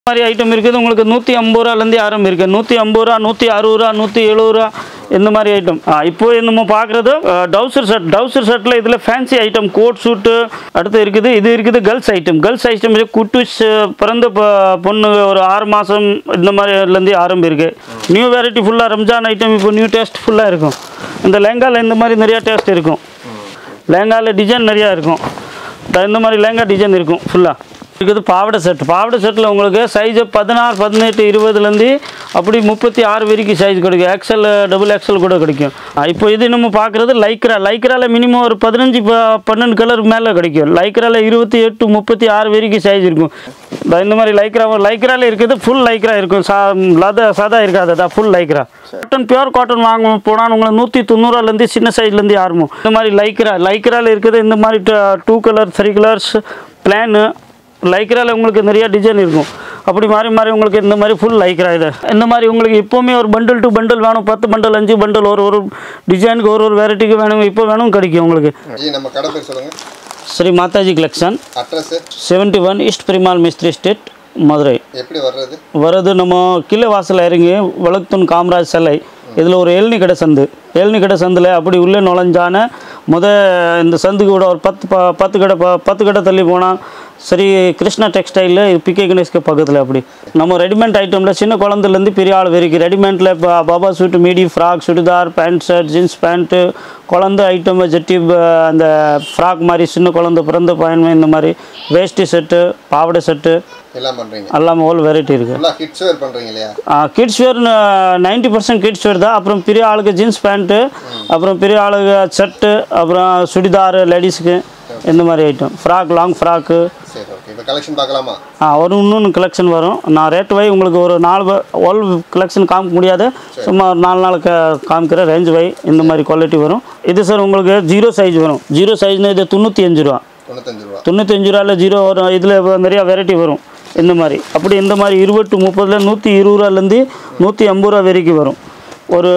இந்த மாதிரி ஐட்டம் இருக்குது உங்களுக்கு நூற்றி ஐம்பது ரூபாலேருந்து ஆரம்பம் இருக்குது நூற்றி ஐம்பது ரூபா நூற்றி அறுபது ரூபா நூற்றி எழுபது ரூபா இந்த மாதிரி ஐட்டம் இப்போ நம்ம பார்க்குறது டவுசர் ஷர்ட் டவுசர் ஷர்ட்டில் இதில் ஃபேன்சி ஐட்டம் கோட் ஷூட்டு அடுத்து இருக்குது இது இருக்குது கேர்ள்ஸ் ஐட்டம் கேர்ள்ஸ் ஐட்டம் குட்டூஸ் பிறந்த ப- பொண்ணு ஒரு ஆறு மாதம் இந்த மாதிரிலேருந்து ஆரம்பம் இருக்குது நியூ வெரைட்டி ஃபுல்லாக ரம்ஜான் ஐட்டம் இப்போ நியூ டேஸ்ட் ஃபுல்லாக இருக்கும் இந்த லெங்காவில் இந்த மாதிரி நிறையா டேஸ்ட் இருக்கும் லெங்காவில் டிசைன் நிறையா இருக்கும் இந்த- இந்த மாதிரி லெங்கா டிசைன் இருக்கும் ஃபுல்லாக இருக்குது பாவாடை செட் பாவாடை செட்டில் உங்களுக்கு சைஸு பதினாறு பதினெட்டு இருபதுலேருந்து அப்படி முப்பத்தி ஆறு வரைக்கும் சைஸ் கிடைக்கும் எக்ஸல் டபுள் எக்ஸல் கூட கிடைக்கும் ஆ, இப்போ இது நம்ம பார்க்குறது லைக்ரா லைக்ரால மினிமம் ஒரு பதினஞ்சு ப- பன்னெண்டு கலர் மேலே கிடைக்கும் லைக்ரால இருபத்தி எட்டு முப்பத்தி ஆறு வரைக்கும் சைஸ் இருக்கும் இந்த இந்த மாதிரி லைக்ரா லைக்ரால இருக்குது ஃபுல் லைக்ரா இருக்கும் சா லத சாதா இருக்காது அதான் full lycra cotton pure cotton வாங்க போனால் உங்களுக்கு நூற்றி தொண்ணூறுலேருந்து சின்ன சைஸ்லேருந்து ஆரம்பம் இந்த மாதிரி லைக்ரா லைக்ரால இருக்குது இந்த மாதிரி two colour three colours plain லைக்ரால உங்களுக்கு நிறைய டிசைன் இருக்கும் அப்படி மாறி மாறி உங்களுக்கு இந்த மாதிரி ஃபுல் லைக்ரா இது இந்த மாதிரி உங்களுக்கு எப்போவுமே ஒரு பண்டில் டு பண்டில் வேணும் பத்து பண்டில் அஞ்சு பண்டில் ஒரு ஒரு டிசைனுக்கு ஒரு ஒரு வெரைட்டிக்கு வேணும் இப்போ வேணும் கிடைக்கும் உங்களுக்கு ஜி நம்ம கடை பேர் சொல்லுங்க Shri Mataji collection address seventy one east Premal Mistry street Madurai எப்படி வர்றது வரது நம்ம கீழே வாசல் இறங்கி வழக்குத்தூன் காமராஜ் சிலை இதில் ஒரு ஏழ்னி கடை சந்து ஏழ்னி கடை சந்தில் அப்படி உள்ளே நுழைஞ்சான முத இந்த சந்துக்கு கூட ஒரு பத்து ப பத்து கடை ப பத்து கடை தள்ளி போனால் சரி கிருஷ்ணா டெக்ஸ்டைலில் பிகே கணேஷ்க்கு பக்கத்தில் அப்படி நம்ம ரெடிமேட் ஐட்டமில் சின்ன குழந்தைலேருந்து பெரிய ஆள் வரைக்கும் ரெடிமேட்டில் இப்போ பாபா suit midi frock churidar pant shirt jeans pant குழந்தை ஐட்டம் ஜட்டி ப- அந்த ஃப்ராக் மாதிரி சின்ன குழந்தை பிறந்த பயன்மை இந்த மாதிரி வேஷ்டி செட்டு பாவாடை செட்டு எல்லாம் பண்றீங்க எல்லாம் ஹோல் வெரைட்டி இருக்குது ஃபுல்லாக கிட்ஸ் வேர் பண்றீங்க இல்லையா kids wear ninety percent kids wear தான் அப்புறம் பெரிய ஆளுக்கு ஜீன்ஸ் பேண்ட்டு அப்புறம் பெரிய ஆளுக்கு ஷர்ட்டு அப்புறம் சுடிதார் லேடிஸுக்கு இந்த மாதிரி ஐட்டம் ஃப்ராக் லாங் ஃப்ராக்கு சரி ஓகே இப்போ கலெக்ஷன் பார்க்கலாமா ஆ ஒரு இன்னொன்று கலெக்ஷன் வரும் நான் ரேட் வை உங்களுக்கு ஒரு நாலு ஹோல் கலெக்ஷன் காமிக்க முடியாது சும்மா ஒரு நாலு நாள் க காமிக்கிற ரேஞ்ச் வை இந்த மாதிரி குவாலிட்டி வரும் இது சார் உங்களுக்கு ஜீரோ சைஸ் வரும் ஜீரோ சைஸ்னு இது தொண்ணூற்றி அஞ்சு ரூபா தொண்ணூத்தஞ்சு ரூபா தொண்ணூத்தஞ்சு ரூபாயில் ஜீரோ வரும் இதில் நிறையா வெரைட்டி வரும் இந்த மாதிரி அப்படி இந்த மாதிரி இருபட்டு முப்பதில் நூற்றி இருபது ரூபாலேருந்து நூற்றி ஐம்பது ரூபா வரைக்கும் வரும் ஒரு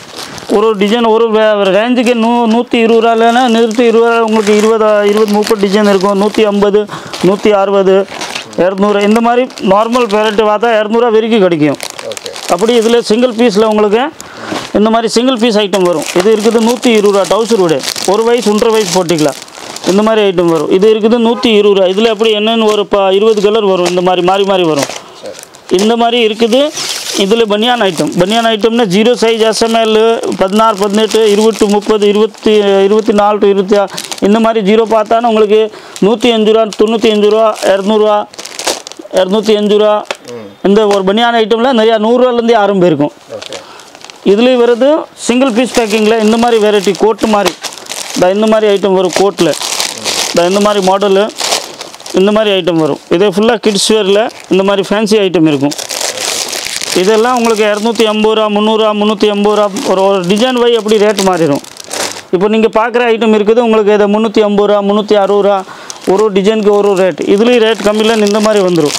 ஒரு டிசைன் ஒரு வே- ரேஞ்சுக்கு நூ நூற்றி இருபது ரூபாலனா நூற்றி இருபது ரூபா உங்களுக்கு இருபது இருபது முப்பது டிசைன் இருக்கும் நூற்றி ஐம்பது நூற்றி அறுபது இரநூறு இந்த மாதிரி நார்மல் வெரைட்டி பார்த்தா இரநூறுவா வரைக்கும் கிடைக்கும் ஓகே அப்படி இதில் சிங்கிள் பீஸில் உங்களுக்கு இந்த மாதிரி சிங்கிள் பீஸ் ஐட்டம் வரும் இது இருக்குது நூற்றி இருபது ரூபா டவுசர் விட ஒரு வயசு ஒன்றரை வயசு போட்டிக்கலாம் இந்த மாதிரி ஐட்டம் வரும் இது இருக்குது நூற்றி இருபது ரூபா இதில் அப்படி என்னென்னு ஒரு ப இருபது கலர் வரும் இந்த மாதிரி மாறி மாறி வரும் சரி இந்த மாதிரி இருக்குது இதில் பனியான் ஐட்டம் பனியான் ஐட்டம்னா ஜீரோ சைஸ் எஸ்எம்எல் பதினாறு பதினெட்டு இருபத்து முப்பது இருபத்தி இருபத்தி நாலு டு இருபத்தி ஆறு இந்த மாதிரி ஜீரோ பார்த்தாலும் உங்களுக்கு நூற்றி அஞ்சு ரூபா தொண்ணூற்றி அஞ்சு ரூபா இரநூறுவா இரநூத்தி அஞ்சு ரூபா இந்த ஒரு பனியான் ஐட்டமில் நிறையா நூறுரூவாலேருந்தே ஆரம்பம் இருக்கும் ஓகே இதுலேயும் வருது சிங்கிள் பீஸ் பேக்கிங்கில் இந்த மாதிரி வெரைட்டி கோட்டு மாதிரி இந்த இந்த மாதிரி ஐட்டம் வரும் கோட்டில் இந்த இந்த மாதிரி மாடலு இந்த மாதிரி ஐட்டம் வரும் இதே ஃபுல்லாக கிட்ஸ் வேரில் இந்த மாதிரி ஃபேன்சி ஐட்டம் இருக்கும் இதெல்லாம் உங்களுக்கு இரநூத்தி ஐம்பது ரூபா முந்நூறுரூவா முந்நூற்றி எண்பது ரூபா ஒரு ஒரு டிசைன் வை அப்படி ரேட் மாறிடும் இப்போ நீங்கள் பார்க்குற ஐட்டம் இருக்குது உங்களுக்கு இதை முந்நூற்றி ஐம்பது ரூபா முந்நூற்றி அறுபது ரூபா ஒரு ஒரு டிசைனுக்கு ஒரு ஒரு ரேட் இதுலேயும் ரேட் கம்மியில் இந்த மாதிரி வந்துடும்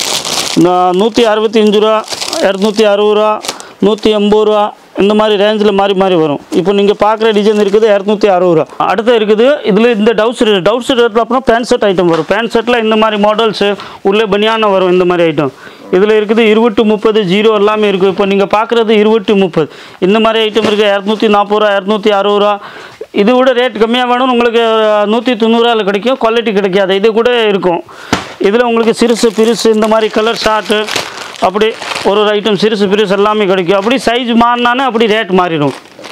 நூற்றி அறுபத்தி அஞ்சு ரூபா இரநூத்தி அறுபது ரூபா நூற்றி எண்பது ரூபா இந்த மாதிரி ரேஞ்சில் மாறி மாறி வரும் இப்போ நீங்கள் பார்க்குற டிசைன் இருக்குது இரநூத்தி அறுபது ரூபா அடுத்து இருக்குது இதில் இந்த டவுசர் டவுசர் அப்புறம் பேண்ட் ஷர்ட் ஐட்டம் வரும் பேண்ட் ஷர்ட்டில் இந்த மாதிரி மாடல்ஸு உள்ளே பனியான வரும் இந்த மாதிரி ஐட்டம் இதில் இருக்குது இருபட்டு முப்பது ஜீரோ எல்லாமே இருக்குது இப்போ நீங்கள் பார்க்குறது இருபட்டு முப்பது இந்த மாதிரி ஐட்டம் இருக்குது இரநூத்தி நாற்பது ரூபா இரநூத்தி அறுபது ரூபா இது கூட ரேட் கம்மியாக வேணும் உங்களுக்கு நூற்றி தொண்ணூறுவாவில் கிடைக்கும் குவாலிட்டி கிடைக்காது இது கூட இருக்கும் இதில் உங்களுக்கு சிறுசு பெருசு இந்த மாதிரி கலர் ஷார்ட்டு அப்படி ஒரு ஒரு ஐட்டம் சிறுசு பெருசு எல்லாமே கிடைக்கும் அப்படி சைஸ் மாறினானே அப்படி ரேட் மாறிடும்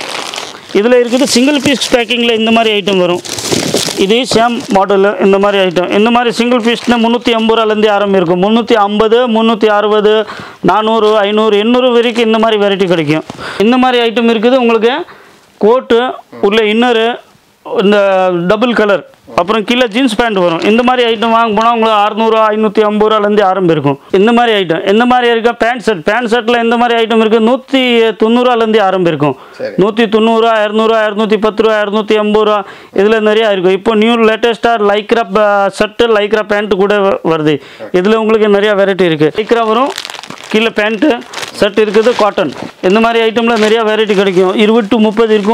இதில் இருக்குது சிங்கிள் பீஸ் பேக்கிங்கில் இந்த மாதிரி ஐட்டம் வரும் இது சேம் மாடலு இந்த மாதிரி ஐட்டம் இந்த மாதிரி சிங்கிள் பீஸ்னால் முந்நூற்றி ஐம்பது ரூபாலேருந்து ஆரம்பம் இருக்கும் முந்நூற்றி ஐம்பது முந்நூற்றி அறுபது நானூறு ஐநூறு எண்ணூறு வரைக்கும் இந்த மாதிரி வெரைட்டி கிடைக்கும் இந்த மாதிரி ஐட்டம் இருக்குது உங்களுக்கு கோட்டு உள்ள இன்னரு இந்த டபுள் கலர் அப்புறம் கீழே ஜீன்ஸ் பேண்ட் வரும் இந்த மாதிரி ஐட்டம் வாங்க போனால் உங்களுக்கு அறுநூறுவா ஐநூற்றி ஐம்பது ரூபாலேருந்து ஆரம்பம் இருக்கும் இந்த மாதிரி ஐட்டம் இந்த மாதிரி இருக்க பேண்ட் ஷர்ட் பேண்ட் ஷர்ட்டில் இந்த மாதிரி ஐட்டம் இருக்குது நூற்றி தொண்ணூறுவாலேருந்து ஆரம்பம் இருக்கும் சரி. நூற்றி தொண்ணூறுரூவா இரநூறுவா இரநூத்தி பத்து ரூபா இரநூத்தி எண்பது ரூபா இதில் நிறையா இருக்கும் இப்போ நியூ லேட்டஸ்ட்டாக லைக்ரா ஷர்ட்டு லைக்ரா பேண்ட்டு கூட வ- வருது இதில் உங்களுக்கு நிறையா வெரைட்டி இருக்குது லைக்ரா வரும் கீழே பேண்ட்டு ஷர்ட் இருக்குது காட்டன் இந்த மாதிரி ஐட்டமில் நிறையா வெரைட்டி கிடைக்கும் இருபது டு முப்பது இருக்கும்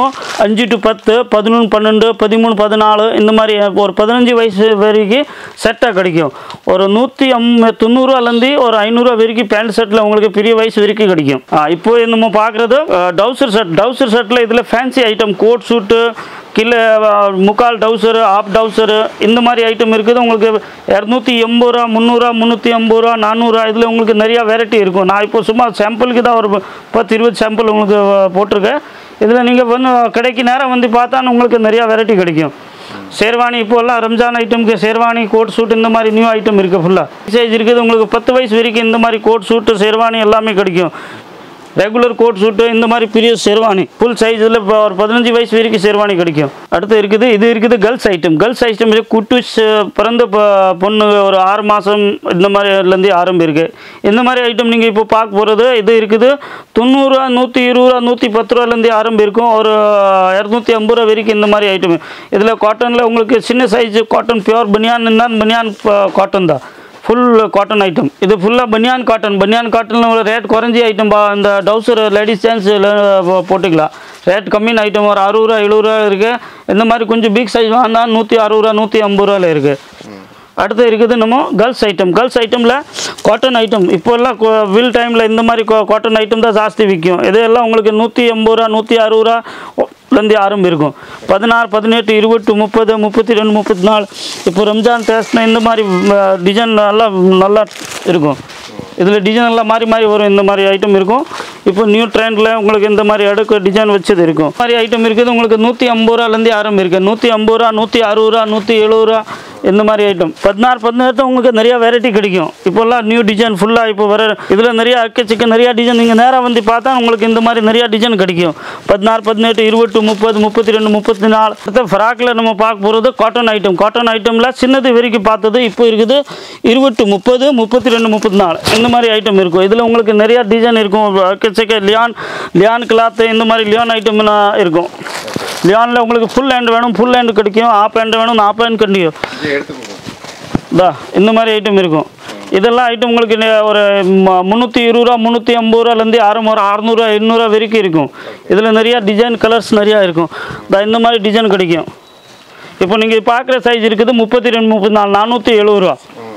அஞ்சு டு பத்து பதினொன்று பன்னெண்டு பதிமூணு பதினாலு இந்த மாதிரி ஒரு பதினஞ்சு வயசு வரைக்கும் செட்டாக கிடைக்கும் ஒரு நூற்றி அம் தொண்ணூறுவாலேருந்து ஒரு ஐநூறுரூவா வரைக்கும் பேண்ட் ஷர்ட்டில் உங்களுக்கு பெரிய வயசு வரைக்கும் கிடைக்கும் ஆ, இப்போ நம்ம பார்க்குறது டவுசர் ஷர்ட் டவுசர் ஷர்ட்டில் இதில் ஃபேன்சி ஐட்டம் கோட் ஷூட்டு கீழே அஹ், முக்கால் டவுசரு ஆஃப் டவுசரு இந்த மாதிரி ஐட்டம் இருக்குது உங்களுக்கு இரநூத்தி எண்பது ரூபா முந்நூறுரூவா முந்நூற்றி ஐம்பது ரூபா நானூறுரூவா இதில் உங்களுக்கு நிறையா வெரைட்டி இருக்கும் நான் இப்போ சும்மா சாம்பிளுக்கு தான் ஒரு பத்து இருபது சாம்பிள் உங்களுக்கு அஹ், போட்டிருக்கேன் இதில் நீங்கள் வந்து கடைக்கு நேரம் வந்து பார்த்தா உங்களுக்கு நிறையா வெரைட்டி கிடைக்கும் ஷேர்வானி இப்போ எல்லாம் ரம்ஜான் ஐட்டம்க்கு ஷேர்வானி கோட் சூட் இந்த மாதிரி நியூ ஐட்டம் இருக்குது ஃபுல்லாக சைஸ் இருக்குது உங்களுக்கு பத்து வயசு வரைக்கும் இந்த மாதிரி கோட் சூட்டு ஷேர்வானி எல்லாமே கிடைக்கும் ரெகுலர் கோட் சூட்டு இந்த மாதிரி பெரிய ஷெர்வானி ஃபுல் சைஸில் இப்போ ஒரு பதினஞ்சு வயசு வரைக்கும் ஷெர்வானி கிடைக்கும் அடுத்து இருக்குது இது இருக்குது கேர்ள்ஸ் ஐட்டம் கேர்ள்ஸ் ஐட்டம் இது குட்டு ஷ- பிறந்த பொ- பொண்ணு ஒரு ஆறு மாதம் இந்த மாதிரிலேருந்து ஆரம்பம் இருக்குது இந்த மாதிரி ஐட்டம் நீங்கள் இப்போ பார்க்க போகிறது இது இருக்குது தொண்ணூறுரூவா நூற்றி இருபது ரூபா நூற்றி பத்து ரூபாலேருந்து ஆரம்பம் இருக்கும் ஒரு இரநூத்தி ஐம்பது ரூபா வரைக்கும் இந்த மாதிரி ஐட்டம் இதில் காட்டனில் உங்களுக்கு சின்ன சைஸ் காட்டன் பியூர் பனியான் தான் பனியான் காட்டன் தான் ஃபுல் காட்டன் ஐட்டம் இது ஃபுல்லாக பனியான் காட்டன் பனியான் காட்டனில் ரேட் குறைஞ்சி ஐட்டம் பா இந்த டவுசர் லேடிஸ் ஜென்ஸ் போட்டுக்கலாம் ரேட் கம்மியான ஐட்டம் ஒரு அறுபது ரூபா எழுபது ரூபா இருக்குது இந்த மாதிரி கொஞ்சம் பிக் சைஸ் வாங்கினா நூற்றி அறுபது ரூபா நூற்றி ஐம்பது ரூபாயில் இருக்குது அடுத்து இருக்குது நம்ம கேர்ள்ஸ் ஐட்டம் கேர்ள்ஸ் ஐட்டமில் காட்டன் ஐட்டம் இப்போல்லாம் வில் டைமில் இந்த மாதிரி காட்டன் ஐட்டம் தான் ஜாஸ்தி விற்கும் இதெல்லாம் உங்களுக்கு நூற்றி எண்பது ரூபா நூற்றி அறுபது ரூபாலேருந்து ஆரம்பம் இருக்கும் பதினாறு பதினெட்டு இருபத்து முப்பது முப்பத்தி ரெண்டு முப்பத்தி நாலு இப்போ ரம்ஜான் டேஸ்ட்னா இந்த மாதிரி டிசைன் நல்லா நல்லா இருக்கும் இதில் டிசைன் எல்லாம் மாறி மாறி வரும் இந்த மாதிரி ஐட்டம் இருக்கும் இப்போ நியூ ட்ரெண்டில் உங்களுக்கு இந்த மாதிரி அடுக்கு டிசைன் வச்சது இருக்கும் இந்த மாதிரி ஐட்டம் இருக்குது உங்களுக்கு நூற்றி ஐம்பது ரூபாலேருந்து ஆரம்பம் இருக்குது நூற்றி ஐம்பது ரூபா நூற்றி அறுபது ரூபா நூற்றி எழுபது ரூபா இந்த மாதிரி ஐட்டம் பதினாறு பதினெட்டு உங்களுக்கு நிறைய வெரைட்டி கிடைக்கும் இப்போல்லாம் நியூ டிசைன் ஃபுல்லாக இப்போ வர இதில் நிறைய அக்கச்சிக்க நிறைய டிசைன் நீங்கள் நேராக வந்து பார்த்தா உங்களுக்கு இந்த மாதிரி நிறைய டிசைன் கிடைக்கும் பதினாறு பதினெட்டு இருபத்து முப்பது முப்பத்தி ரெண்டு முப்பத்தி நாலு அடுத்த ஃப்ராக்கில் நம்ம பார்க்க போகிறது காட்டன் ஐட்டம் காட்டன் ஐட்டமில் சின்னது வரைக்கும் பார்த்தது இப்போ இருக்குது இருபத்து முப்பது முப்பத்தி ரெண்டு முப்பத்தி நாலு இந்த மாதிரி ஐட்டம் இருக்கும் இதில் உங்களுக்கு நிறைய டிசைன் இருக்கும் அக்கச்சக்க லியான் லியான் கிளாத்து இந்த மாதிரி லியான் ஐட்டம்லாம் இருக்கும் லியானில் உங்களுக்கு ஃபுல் ஹேண்ட் வேணும் ஃபுல் ஹேண்ட் கிடைக்கும் ஆப் ஹேண்ட் வேணும் ஆப் ஹேண்ட் கிடைக்கும் இது எடுத்துக்கோங்க இதா இந்த மாதிரி ஐட்டம் இருக்கும் இதெல்லாம் ஐட்டம் உங்களுக்கு நெ- ஒரு ம- முந்நூற்றி இருபது ரூபா முந்நூற்றி ஐம்பது ரூபாலேருந்து ஆரம்பம் ஒரு அறநூறுவா எண்ணூறுவா வரைக்கும் இருக்கும் இதில் நிறையா டிசைன் கலர்ஸ் நிறையா இருக்கும் இதா இந்த மாதிரி டிசைன் கிடைக்கும் இப்போ நீங்கள் பார்க்குற சைஸ் இருக்குது முப்பத்தி ரெண்டு முப்பத்தி நாலு நானூற்றி எழுபது ரூபா ம்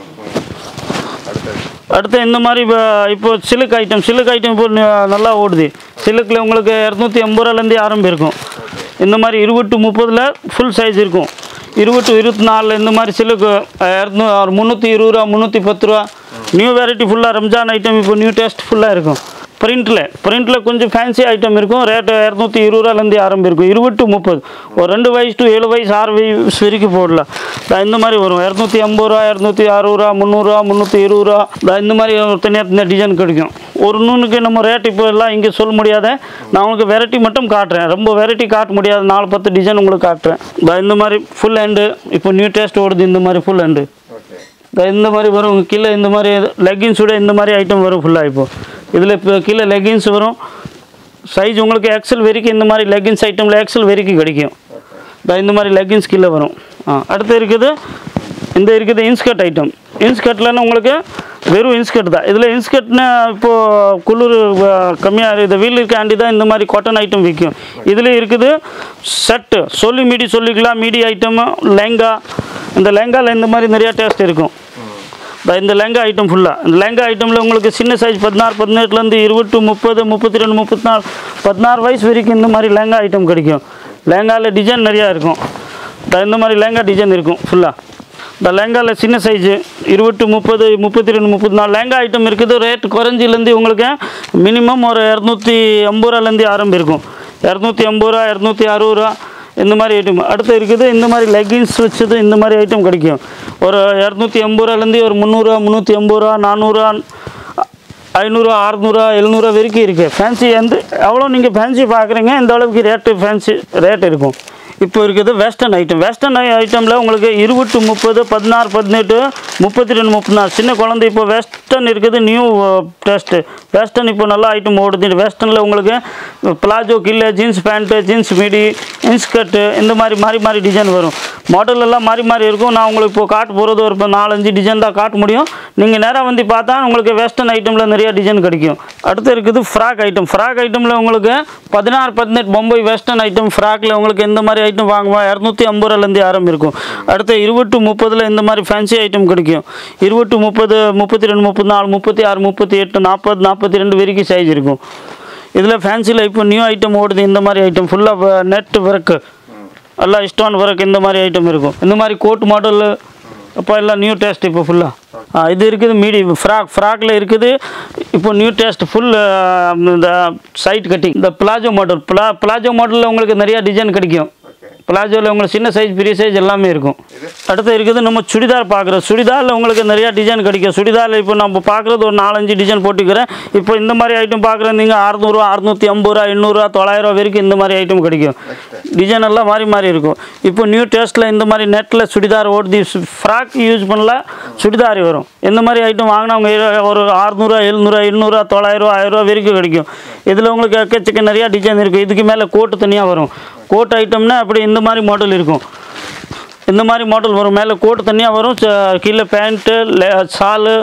ம் அடுத்தது அடுத்து இந்த மாதிரி இப்போ- இப்போ சிலுக் ஐட்டம் சிலுக் ஐட்டம் இப்போ ந- நல்லா ஓடுது சிலுக்கில் உங்களுக்கு இரநூத்தி எண்பது ரூபாலேருந்து ஆரம்பம் இருக்கும் இந்த மாதிரி இருபட்டு முப்பதில் ஃபுல் சைஸ் இருக்கும் இருபட்டு இருபத்தி நாலில் இந்த மாதிரி சிலுக்கு இரநூ ஒரு முந்நூற்றி இருபது ரூபா முந்நூற்றி பத்து ரூபா நியூ வெரைட்டி ஃபுல்லாக ரம்ஜான் ஐட்டம் இப்போ நியூ டேஸ்ட் ஃபுல்லாக இருக்கும் பிரிண்டில் பிரிண்டில் கொஞ்சம் ஃபேன்சி ஐட்டம் இருக்கும் ரேட்டு இரநூத்தி இருபது ரூபாலேருந்து ஆரம்பம் இருக்கும் இருபது டு முப்பது ஒரு ரெண்டு வயசு டு ஏழு வயசு ஆறு வயசு வரைக்கும் போடலாம் இதா இந்த மாதிரி வரும் இரநூத்தி ஐம்பது ரூபா இரநூத்தி அறுபது ரூபா முந்நூறுரூவா முந்நூற்றி இருபது ரூபா இதா இந்த மாதிரி தனியாக தனியாக டிசைன் கிடைக்கும் ஒரு நூனுக்கு நம்ம ரேட் இப்போ எல்லாம் இங்கே சொல்ல முடியாத நான் உங்களுக்கு வெரைட்டி மட்டும் காட்டுறேன் ரொம்ப வெரைட்டி காட்ட முடியாது நாலு பத்து டிசைன் உங்களுக்கு காட்டுறேன் இதா இந்த மாதிரி ஃபுல் ஹேண்டு இப்போ நியூ டேஸ்ட் ஓடுது இந்த மாதிரி ஃபுல் ஹேண்டு ஓகே இந்த இந்த மாதிரி வரும் கீழே இந்த மாதிரி லெகின்ஸோட இந்த மாதிரி ஐட்டம் வரும் ஃபுல்லாக இப்போ இதில் இப்போ கீழே லெகின்ஸ் வரும் சைஸ் உங்களுக்கு எக்ஸல் வரைக்கும் இந்த மாதிரி லெகின்ஸ் ஐட்டமில் எக்ஸல் வரைக்கும் கிடைக்கும் இந்த இந்த மாதிரி லெகின்ஸ் கீழே வரும் ஆ அடுத்து இருக்குது இந்த இருக்குது இன்ஸ்கர்ட் ஐட்டம் இன்ஸ்கர்ட்லன்னு உங்களுக்கு வெறும் இன்ஸ்கர்ட் தான் இதில் இன்ஸ்கர்ட்னா இப்போது குளிர் கம்மியாக இருக்குது வீல் இருக்காண்டி தான் இந்த மாதிரி காட்டன் ஐட்டம் விற்கும் இதில் இருக்குது ஷர்ட்டு சொல்லி மீடி சொல்லிக்கலாம் மீடி ஐட்டமு லெங்கா இந்த லெங்காவில் இந்த மாதிரி நிறையா டேஸ்ட் இருக்கும் இந்த- இந்த லெங்கா ஐட்டம் ஃபுல்லாக இந்த லெங்கா ஐட்டமில் உங்களுக்கு சின்ன சைஸ் பதினாறு பதினெட்டுலேருந்து இருபது முப்பது முப்பத்தி ரெண்டு முப்பத்தி நாலு பதினாறு வயசு வரைக்கும் இந்த மாதிரி லெங்கா ஐட்டம் கிடைக்கும் லெங்காவில் டிசைன் நிறையா இருக்கும் இந்த இந்த மாதிரி லெங்கா டிசைன் இருக்கும் ஃபுல்லாக இந்த லெங்காவில் சின்ன சைஸு இருபத்து முப்பது முப்பத்தி ரெண்டு முப்பத்தி நாலு லெங்கா ஐட்டம் இருக்குது ரேட் குறைஞ்சிலேருந்து உங்களுக்கு மினிமம் ஒரு இரநூத்தி ஐம்பது ரூபாலேருந்து ஆரம்பம் இருக்கும் இரநூத்தி ஐம்பது ரூபா இரநூத்தி அறுபது ரூபா இந்த மாதிரி ஐட்டம் அடுத்து இருக்குது இந்த மாதிரி லெகின்ஸ் வச்சது இந்த மாதிரி ஐட்டம் கிடைக்கும் ஒரு இரநூத்தி எண்பது ரூபாலேருந்து ஒரு முந்நூறுரூவா முந்நூற்றி எண்பது ரூபா நானூறுரூவா ஐநூறுரூவா அறநூறுவா எழுநூறுவா வரைக்கும் இருக்குது ஃபேன்சி எந்த எவ்வளோ நீங்கள் ஃபேன்சி பார்க்குறீங்க இந்த அளவுக்கு ரேட்டு ஃபேன்சி ரேட் இருக்கும் இப்போ இருக்குது வெஸ்டர்ன் ஐட்டம் வெஸ்டர்ன் ஐட்டமில் உங்களுக்கு இருபத்து முப்பது பதினாறு பதினெட்டு முப்பத்தி ரெண்டு முப்பத்தி நாலு சின்ன குழந்தை இப்போ வெஸ்டர்ன் இருக்குது நியூ டெஸ்ட்டு வெஸ்டர்ன் இப்போ நல்லா ஐட்டம் ஓடுது வெஸ்டர்னில் உங்களுக்கு பிளாஜோ கீழே ஜீன்ஸ் பேண்ட்டு ஜீன்ஸ் மீடி இன்ஸ்கர்ட்டு இந்த மாதிரி மாறி மாறி டிசைன் வரும் மாடல் எல்லாம் மாறி மாறி இருக்கும் நான் உங்களுக்கு இப்போ காட்ட போகிறது ஒரு இப்போ நாலஞ்சு டிசைன் தான் காட்ட முடியும் நீங்கள் நேராக வந்து பார்த்தா உங்களுக்கு வெஸ்டர்ன் ஐட்டமில் நிறைய டிசைன் கிடைக்கும் அடுத்து இருக்குது ஃப்ராக் ஐட்டம் ஃப்ராக் ஐட்டமில் உங்களுக்கு பதினாறு பதினெட்டு பொம்பை வெஸ்டர்ன் ஐட்டம் ஃப்ராக்கில் உங்களுக்கு எந்த மாதிரி ஐட்டம் வாங்குவோம் இரநூத்தி ஐம்பது ரூபாலேருந்து ஆரம்பம் இருக்கும் அடுத்து இருபட்டு முப்பதில் இந்த மாதிரி ஃபேன்சி ஐட்டம் கிடைக்கும் இருபட்டு முப்பது முப்பத்தி ரெண்டு முப்பத்தி நாலு முப்பத்தி ஆறு முப்பத்தி எட்டு நாற்பது நாற்பத்தி ரெண்டு வரைக்கும் சைஸ் இருக்கும் இதில் ஃபேன்சியில் இப்போ நியூ ஐட்டம் ஓடுது இந்த மாதிரி ஐட்டம் ஃபுல்லாக நெட் ஒர்க்கு எல்லாம் ஸ்டோன் ஒர்க் இந்த மாதிரி ஐட்டம் இருக்கும் இந்த மாதிரி கோட் மாடல் இப்போ எல்லாம் நியூ டேஸ்ட் இப்போ ஃபுல்லாக இது இருக்குது மீடி ஃப்ராக் ஃப்ராக்கில் இருக்குது இப்போ நியூ டேஸ்ட் ஃபுல் இந்த சைட் கட்டிங் இந்த பிளாஜோ மாடல் பிளா பிளாஜோ மாடலில் உங்களுக்கு நிறையா டிசைன் கிடைக்கும் ஓகே பிளாஜோவில் உங்களுக்கு சின்ன சைஸ் பெரிய சைஸ் எல்லாமே இருக்கும் அடுத்து இருக்குது நம்ம சுடிதார் பார்க்குறோம் சுடிதாரில் உங்களுக்கு நிறையா டிசைன் கிடைக்கும் சுடிதாரில் இப்போ நம்ம பார்க்குறது ஒரு நாலஞ்சு டிசைன் போட்டுக்கிறேன் இப்போ இந்த மாதிரி ஐட்டம் பார்க்குறது நீங்கள் அறுநூறுவா அறுநூற்றி ஐம்பது ரூபா எண்ணூறுரூவா தொள்ளாயிரம் ரூபா வரைக்கும் இந்த மாதிரி ஐட்டம் கிடைக்கும் டிசைன் எல்லாம் மாறி மாறி இருக்கும் இப்போ நியூ டேஸ்ட்டில் இந்த மாதிரி நெட்டில் சுடிதார் ஓடுது ஃப்ராக் யூஸ் பண்ணல சுடிதார் வரும் இந்த மாதிரி ஐட்டம் வாங்கினவங்க ஒரு அறுநூறுவா எழுநூறுவா எண்ணூறுவா தொள்ளாயிரரூவா ஆயிரரூவா வரைக்கும் கிடைக்கும் இதில் உங்களுக்கு எக்கச்சக்க நிறையா டிசைன் இருக்குது இதுக்கு மேலே கோட்டு தனியாக வரும் கோட் ஐட்டம்னா அப்படி இந்த மாதிரி மாடல் இருக்கும் இந்த மாதிரி மாடல் வரும் மேலே கோட்டு தனியாக வரும் ச- கீழே பேண்ட்டு ஷாலு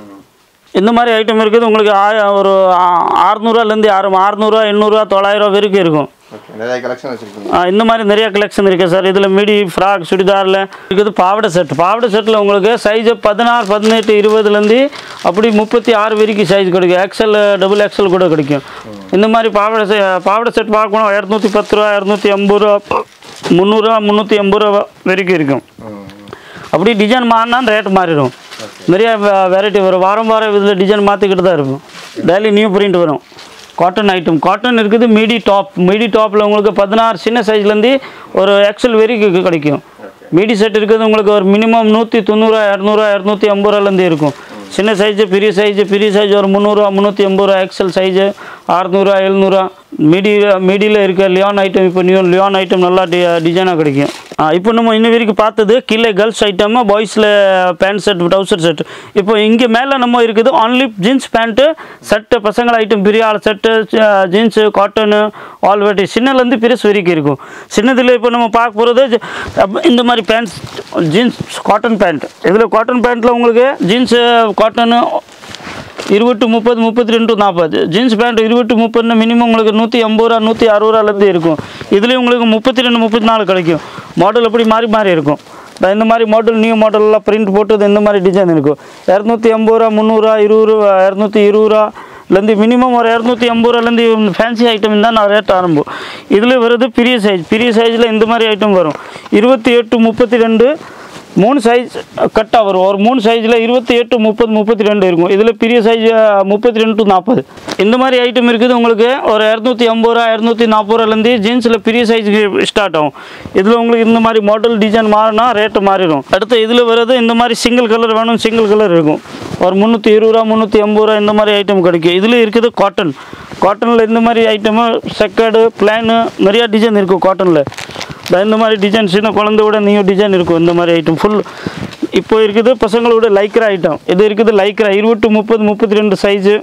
இந்த மாதிரி ஐட்டம் இருக்குது உங்களுக்கு ஆய ஒரு அறுநூறுவாலேருந்து ஆறு அறுநூறுவா எண்ணூறுவா தொள்ளாயிரரூவா வரைக்கும் இருக்கும் ஓகே நிறைய கலெக்ஷன் வச்சிருக்கீங்க ஆ, இந்த மாதிரி நிறைய கலெக்ஷன் இருக்குது சார் இதில் மிடி ஃப்ராக் சுடிதாரில் இருக்குது பாவாடை செட் பாவாடை செட்டில் உங்களுக்கு சைஸு பதினாறு பதினெட்டு இருபதுலேருந்து அப்படி முப்பத்தி ஆறு வரைக்கும் சைஸ் கிடைக்கும் எக்ஸல் டபுள் எக்ஸல் கூட கிடைக்கும் இந்த மாதிரி பாவாடை செ பாவாடை செட் பார்க்கணும் இரநூத்தி பத்து ரூபா இரநூத்தி ஐம்பது ரூபா முந்நூறுரூவா முந்நூற்றி ஐம்பது ரூபா வரைக்கும் இருக்கும் ம் அப்படி டிசைன் மாறினா ரேட் மாறிடும் நிறைய வெரைட்டி வரும் வாரம் வாரம் இதில் டிசைன் மாற்றிக்கிட்டு தான் இருக்கும் டெய்லி நியூ பிரிண்ட் வரும் காட்டன் ஐட்டம் காட்டன் இருக்குது மீடி டாப் மீடி டாப்பில் உங்களுக்கு பதினாறு சின்ன சைஸ்லேருந்து ஒரு எக்ஸல் வரைக்கும் கிடைக்கும் மீடி செட் இருக்குது உங்களுக்கு ஒரு மினிமம் நூற்றி தொண்ணூறுவா இரநூறுவா இரநூத்தி ஐம்பது ரூபாலேருந்து இருக்கும் சின்ன சைஸு பெரிய சைஸு பெரிய சைஸ் ஒரு முந்நூறுரூவா முந்நூற்றி ஐம்பது ரூபா எக்ஸல் சைஸு அறுநூறுவா எழுநூறுவா மீடி மீடியில் இருக்க லியான் ஐட்டம் இப்போ நியூ லியான் ஐட்டம் நல்லா டி டிசைனாக கிடைக்கும் ஆ, இப்போ நம்ம இன்ன வரைக்கும் பார்த்தது கீழே கேர்ள்ஸ் ஐட்டம் பாய்ஸில் பேண்ட் செட் ட்ரௌசர் செட் இப்போ இங்கே மேலே நம்ம இருக்குது ஒன்லி ஜீன்ஸ் பேண்ட்டு செட்டு பசங்கள் ஐட்டம் பெரிய ஆள் set jeans cotton all variety சின்னலேருந்து பெருசு வரைக்கும் இருக்கும் சின்னதில் இப்போ நம்ம பார்க்க போகிறது இந்த மாதிரி பேண்ட்ஸ் ஜீன்ஸ் காட்டன் பேண்ட் இதில் காட்டன் பேண்ட்டில் உங்களுக்கு ஜீன்ஸு காட்டனு இருபட்டு முப்பது முப்பத்தி ரெண்டு நாற்பது ஜீன்ஸ் பேண்ட் இருபட்டு முப்பதுன்னு மினிமம் உங்களுக்கு நூற்றி ஐம்பது ரூபா நூற்றி அறுபது ரூபாலேருந்து இருக்கும் இதுலேயும் உங்களுக்கு முப்பத்தி ரெண்டு முப்பத்தி நாலு கிடைக்கும் மாடல் அப்படி மாறி மாறி இருக்கும் இந்த- இந்த மாதிரி மாடல் நியூ மாடல்லாம் பிரிண்ட் போட்டு இந்த மாதிரி டிசைன் இருக்கும் இரநூத்தி ஐம்பது ரூபா முந்நூறுரூவா இருபது ரூபா இரநூத்தி இருபது ரூபாலேருந்து மினிமம் ஒரு இரநூத்தி ஐம்பது ரூபாலேருந்து ஃபேன்சி ஐட்டம் தான் நான் ரேட் ஆரம்பம் இதில் வருது பெரிய சைஸ் பெரிய சைஸில் இந்த மாதிரி ஐட்டம் வரும் இருபத்தி எட்டு முப்பத்தி ரெண்டு மூணு சைஸ் கட்டாக வரும் ஒரு மூணு சைஸில் இருபத்தி எட்டு முப்பது முப்பத்தி ரெண்டு இருக்கும் இதில் பெரிய சைஸ் முப்பத்தி ரெண்டு டு நாற்பது இந்த மாதிரி ஐட்டம் இருக்குது உங்களுக்கு ஒரு இரநூத்தி ஐம்பது ரூபா இரநூத்தி நாற்பது ரூபாலேருந்து ஜீன்ஸில் பெரிய சைஸ் ஸ்டார்ட் ஆகும் இதில் உங்களுக்கு இந்த மாதிரி மாடல் டிசைன் மாறினா ரேட்டு மாறிடும் அடுத்து இதில் வர்றது இந்த மாதிரி சிங்கிள் கலர் வேணும் சிங்கிள் கலர் இருக்கும் ஒரு முந்நூற்றி இருபது ரூபா முந்நூற்றி ஐம்பது ரூபா இந்த மாதிரி ஐட்டம் கிடைக்கும் இதில் இருக்குது காட்டன் காட்டனில் இந்த மாதிரி ஐட்டமு செக்கடு பிளானு நிறையா டிசைன் இருக்கும் காட்டனில் இந்த- இந்த மாதிரி டிசைன் சின்ன குழந்தையோட நியூ டிசைன் இருக்கும் இந்த மாதிரி ஐட்டம் ஃபுல் இப்போ இருக்குது பசங்களோட லைக்ரா ஐட்டம் இது இருக்குது லைக்ரா இருபட்டு முப்பது முப்பத்தி ரெண்டு சைஸு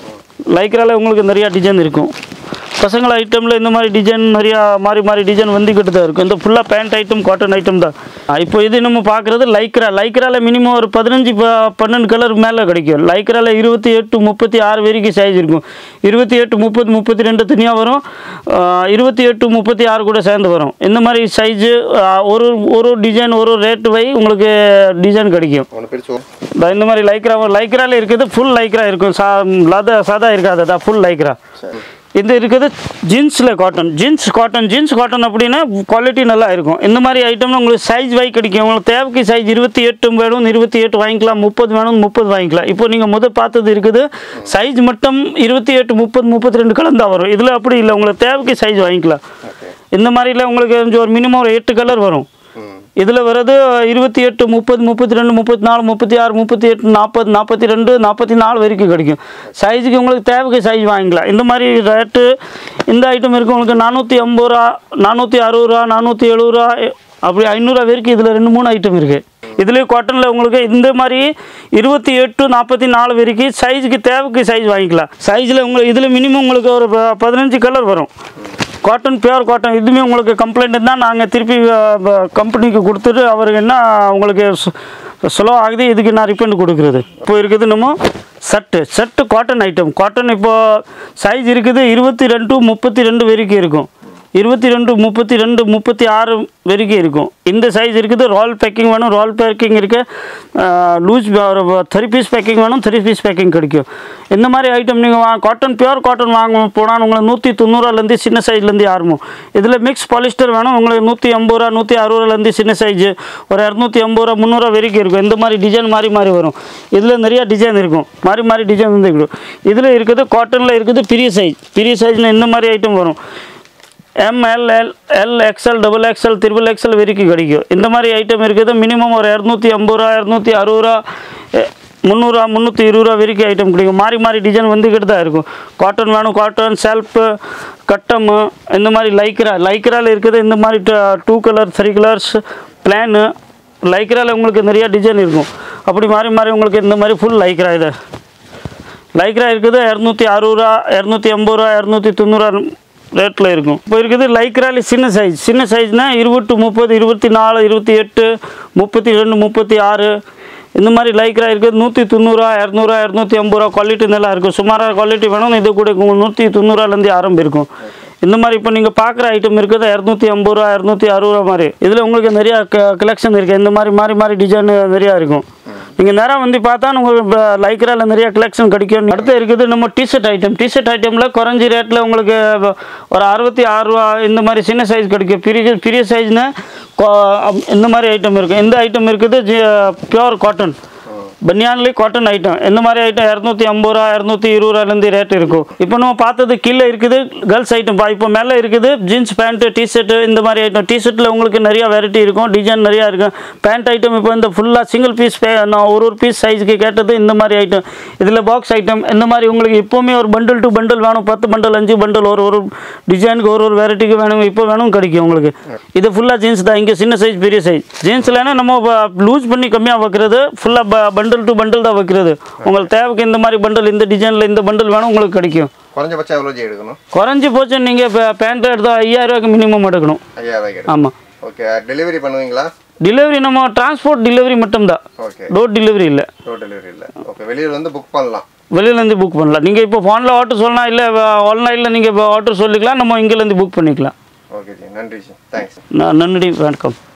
லைக்ரால உங்களுக்கு நிறையா டிசைன் இருக்கும் பசங்கள ஐட்டமில் இந்த மாதிரி டிசைன் நிறையா மாறி மாறி டிசைன் வந்துக்கிட்டு தான் இருக்கும் இந்த ஃபுல்லாக பேண்ட் ஐட்டம் காட்டன் ஐட்டம் தான் ஆ, இப்போ இது நம்ம பார்க்குறது லைக்ரா லைக்ரால மினிமம் ஒரு பதினஞ்சு ப- பன்னெண்டு கலர் மேலே கிடைக்கும் லைக்ரால இருபத்தி எட்டு முப்பத்தி ஆறு வரைக்கும் சைஸ் இருக்கும் இருபத்தி எட்டு முப்பது முப்பத்தி ரெண்டு தனியாக வரும் ஆ, இருபத்தி எட்டு முப்பத்தி ஆறு கூட சேர்ந்து வரும் இந்த மாதிரி சைஸு ஒரு ஒரு டிசைன் ஒரு ரேட் வை உங்களுக்கு டிசைன் கிடைக்கும் ஒன்று பிரிச்சு இந்த இந்த மாதிரி லைக்ரா லைக்ரால இருக்குது ஃபுல் லைக்ரா இருக்கும் சா லத சாதா இருக்காது அதான் ஃபுல் லைக்ரா சரி இது இருக்குது ஜீன்ஸில் cotton jeans cotton jeans cotton அப்படின்னா குவாலிட்டி நல்லா இருக்கும் இந்த மாதிரி ஐட்டம்ல உங்களுக்கு சைஸ் வை கிடைக்கும் உங்களுக்கு தேவைக்கு சைஸ் இருபத்தி எட்டு வேணும் இருபத்தி எட்டு வாங்கிக்கலாம் முப்பது வேணும் முப்பது வாங்கிக்கலாம் இப்போ நீங்கள் முதல் பார்த்தது இருக்குது சைஸ் மட்டும் இருபத்தி எட்டு முப்பது முப்பத்தி ரெண்டு கலந்தா வரும் இதில் அப்படி இல்லை உங்களுக்கு தேவைக்கு சைஸ் வாங்கிக்கலாம் ஓகே இந்த மாதிரில உங்களுக்கு கொஞ்சம் ஒரு மினிமம் ஒரு எட்டு கலர் வரும் ம் இதில் வர்றது இருபத்தி எட்டு முப்பது முப்பத்தி ரெண்டு முப்பத்தி நாலு முப்பத்தி ஆறு முப்பத்தி எட்டு நாற்பது நாற்பத்தி ரெண்டு நாற்பத்தி நாலு வரைக்கும் கிடைக்கும் சைஸுக்கு உங்களுக்கு தேவைக்கு சைஸ் வாங்கிக்கலாம் இந்த மாதிரி ரேட்டு இந்த ஐட்டம் இருக்குது உங்களுக்கு நானூற்றி ஐம்பது ரூபா நானூற்றி அறுபது ரூபா நானூற்றி எழுபது ரூபா அப்படி ஐநூறுரூவா வரைக்கும் இதில் ரெண்டு மூணு ஐட்டம் இருக்குது இதுலேயும் காட்டனில் உங்களுக்கு இந்த மாதிரி இருபத்தி எட்டு நாற்பத்தி நாலு வரைக்கும் சைஸுக்கு தேவைக்கு சைஸ் வாங்கிக்கலாம் சைஸில் உங்களுக்கு இதில் மினிமம் உங்களுக்கு ஒரு ப- பதினஞ்சு கலர் வரும் காட்டன் பியூர் காட்டன் இதுவுமே உங்களுக்கு கம்ப்ளைண்ட் தான் நாங்கள் திருப்பி கம்பெனிக்கு கொடுத்துட்டு அவருக்கு என்ன உங்களுக்கு ஸ்லோ ஆகுது இதுக்கு நான் ரிப்பண்ட் கொடுக்குறது இப்போ இருக்குது நம்ம சட்டு சட்டு காட்டன் ஐட்டம் காட்டன் இப்போ சைஸ் இருக்குது இருபத்தி ரெண்டு முப்பத்தி ரெண்டு வரைக்கும் இருக்கும் இருபத்தி ரெண்டு முப்பத்தி ரெண்டு முப்பத்தி ஆறு வரைக்கும் இருக்கும் இந்த சைஸ் இருக்குது ரால் பேக்கிங் வேணும் ரால் பேக்கிங் இருக்கு லூஸ் த்ரீ பீஸ் பேக்கிங் வேணும் த்ரீ பீஸ் பேக்கிங் கிடைக்கும் இந்த மாதிரி ஐட்டம் நீங்கள் வா காட்டன் பியூர் காட்டன் வாங்க போனால் உங்களுக்கு நூற்றி தொண்ணூறுவாலேருந்து சின்ன சைஸ்லேருந்து ஆரம்பம் இதில் மிக்ஸ் பாலிஸ்டர் வேணும் உங்களுக்கு நூற்றி ஐம்பது ரூபா நூற்றி அறுபது ரூபாலேருந்து சின்ன சைஸ் ஒரு இரநூத்தி ஐம்பது ரூபா முந்நூறுவா வரைக்கும் இருக்கும் இந்த மாதிரி டிசைன் மாறி மாறி வரும் இதில் நிறைய டிசைன் இருக்கும் மாறி மாறி டிசைன் வந்து இருக்கும் இதில் இருக்குது காட்டனில் இருக்குது பெரிய சைஸ் பெரிய சைஸில் இந்த மாதிரி ஐட்டம் வரும் M L L L XL double XL triple XL வரைக்கும் கிடைக்கும் இந்த மாதிரி ஐட்டம் இருக்குது மினிமம் ஒரு இரநூத்தி ஐம்பது ரூபா இரநூத்தி அறுபது ரூபா எ, முந்நூறுரூவா முந்நூற்றி இருபது ரூபா வரைக்கும் ஐட்டம் கிடைக்கும் மாறி மாறி டிசைன் வந்துக்கிட்டு தான் இருக்கும் காட்டன் வேணும் காட்டன் செல்ஃபு கட்டமு இந்த மாதிரி லைக்ரா லைக்ராவில் இருக்குது இந்த மாதிரி two colour three colours plain லைக்ராவில் உங்களுக்கு நிறைய டிசைன் இருக்கும் அப்படி மாறி மாறி உங்களுக்கு இந்த மாதிரி ஃபுல் லைக்ரா இது லைக்ரா இருக்குது இரநூத்தி அறுபது ரூபா இரநூத்தி எண்பது ரூபா இரநூத்தி தொண்ணூறுரூவா ரேட்டில் இருக்கும் இப்போ இருக்குது லைக்ராலி சின்ன சைஸ் சின்ன சைஸ்னால் இருபத்து முப்பது இருபத்தி நாலு இருபத்தி எட்டு முப்பத்தி ரெண்டு முப்பத்தி ஆறு இந்த மாதிரி லைக்ரா இருக்குது நூற்றி தொண்ணூறுரூவா இரநூறுவா இரநூத்தி ஐம்பது ரூபா குவாலிட்டி நல்லா இருக்கும் சுமாராக குவாலிட்டி வேணும் இது கூட உங்களுக்கு நூற்றி தொண்ணூறுவாலேருந்து ஆரம்பம் இருக்கும் இந்த மாதிரி இப்போ நீங்கள் பார்க்குற ஐட்டம் இருக்குது இரநூத்தி ஐம்பது ரூபா இரநூத்தி அறுபது ரூபா மாதிரி இதில் உங்களுக்கு நிறையா கலெக்ஷன் இருக்குது இந்த மாதிரி மாறி மாறி டிசைன் நிறையா இருக்கும் நீங்கள் நேராக வந்து பார்த்தா உங்களுக்கு லைக்ரால நிறைய கலெக்ஷன் கிடைக்கும் அடுத்து இருக்குது நம்ம டிஷர்ட் ஐட்டம் டிஷர்ட் ஐட்டமில் குறைஞ்சி ரேட்டில் உங்களுக்கு ஒரு அறுபத்தி ஆறு ரூபா இந்த மாதிரி சின்ன சைஸ் கிடைக்கும் பெரிய பெரிய சைஸ்னா இந்த மாதிரி ஐட்டம் இருக்குது இந்த ஐட்டம் இருக்குது பியூர் காட்டன் பனியான்லேயே காட்டன் ஐட்டம் இந்த மாதிரி ஐட்டம் இரநூத்தி ஐம்பது ரூபா இரநூத்தி இருபது ரூபாலேருந்து ரேட் இருக்கும் இப்போ நம்ம பார்த்தது கீழே இருக்குது கேர்ள்ஸ் ஐட்டம் இப்போ மேலே இருக்குது ஜீன்ஸ் பேண்ட்டு டிஷர்ட்டு இந்த மாதிரி ஐட்டம் டிஷர்ட்டில் உங்களுக்கு நிறையா வெரைட்டி இருக்கும் டிசைன் நிறையா இருக்கும் பேண்ட் ஐட்டம் இப்போ இந்த ஃபுல்லாக சிங்கிள் பீஸ் நான் ஒரு ஒரு பீஸ் சைஸுக்கு கேட்டது இந்த மாதிரி ஐட்டம் இதில் பாக்ஸ் ஐட்டம் இந்த மாதிரி உங்களுக்கு எப்போவுமே ஒரு பண்டில் டு பண்டில் வேணும் பத்து பண்டில் அஞ்சு பண்டில் ஒரு ஒரு டிசைனுக்கு ஒரு ஒரு வெரைட்டிக்கு வேணும் இப்போ வேணும் கிடைக்கும் உங்களுக்கு இது ஃபுல்லாக ஜீன்ஸ் தான் இங்கே சின்ன சைஸ் பெரிய சைஸ் ஜீன்ஸ்லனா நம்ம லூஸ் பண்ணி கம்மியாக வைக்கிறது ஃபுல்லாக பண்டில் டு பண்டில் தான் வைக்கிறது உங்களுக்கு தேவைக்கு இந்த மாதிரி பண்டில் இந்த டிசைனில் இந்த பண்டில் வேணும் உங்களுக்கு கிடைக்கும் குறைஞ்சபட்சம் எவ்வளோ ஜி எடுக்கணும் குறைஞ்சி போச்சு நீங்கள் இப்போ பேண்ட் எடுத்தால் ஐயாயிரம் ரூபாய்க்கு மினிமம் எடுக்கணும் ஐயாயிரம் ரூபாய்க்கு எடுக்கணும் ஆமாம் ஓகே டெலிவரி பண்ணுவீங்களா டெலிவரி நம்ம டிரான்ஸ்போர்ட் டெலிவரி மட்டும்தான் ஓகே டோர் டெலிவரி இல்லை டோர் டெலிவரி இல்லை ஓகே வெளியில் வந்து புக் பண்ணலாம் வெளியிலேருந்து புக் பண்ணலாம் நீங்கள் இப்போ ஃபோனில் ஆர்டர் சொல்லலாம் இல்லை ஆன்லைனில் நீங்கள் இப்போ ஆர்டர் சொல்லிக்கலாம் நம்ம இங்கேருந்து புக் பண்ணிக்கலாம் ஓகே ஜி நன்றி ஜி தேங்க்ஸ் நான் நன்றி வணக்கம்